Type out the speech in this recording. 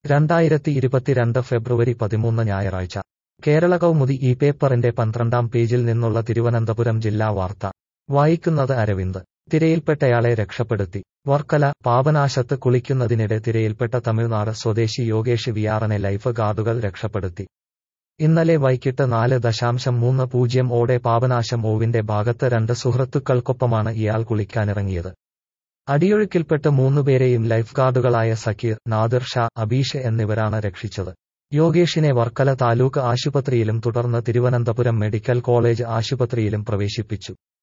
രണ്ടായിരത്തി ഇരുപത്തിരണ്ട് ഫെബ്രുവരി പതിമൂന്ന് ഞായറാഴ്ച കേരള കൗമുദി ഈ പേപ്പറിന്റെ പന്ത്രണ്ടാം പേജിൽ നിന്നുള്ള തിരുവനന്തപുരം ജില്ലാ വാർത്ത വായിക്കുന്നത് അരവിന്ദ് തിരയിൽപ്പെട്ടയാളെ രക്ഷപ്പെടുത്തി വർക്കല പാപനാശത്ത് കുളിക്കുന്നതിനിടെ തിരയിൽപ്പെട്ട തമിഴ്നാട് സ്വദേശി യോഗേഷ് വിയാറനെ ലൈഫ് ഗാർഡുകൾ രക്ഷപ്പെടുത്തി ഇന്നലെ വൈകിട്ട് നാല് ദശാംശം മൂന്ന് പൂജ്യം ഓടെ പാപനാശം ഓവിന്റെ ഭാഗത്ത് രണ്ട് സുഹൃത്തുക്കൾക്കൊപ്പമാണ് ഇയാൾ കുളിക്കാനിറങ്ങിയത് അടിയൊഴുക്കിൽപ്പെട്ട് മൂന്നുപേരെയും ലൈഫ് ഗാർഡുകളായ സക്കീർ നാദിർ ഷാ അബീഷ് എന്നിവരാണ് രക്ഷിച്ചത് യോഗേഷിനെ വർക്കല താലൂക്ക് ആശുപത്രിയിലും തുടർന്ന് തിരുവനന്തപുരം മെഡിക്കൽ കോളേജ് ആശുപത്രിയിലും പ്രവേശിപ്പിച്ചു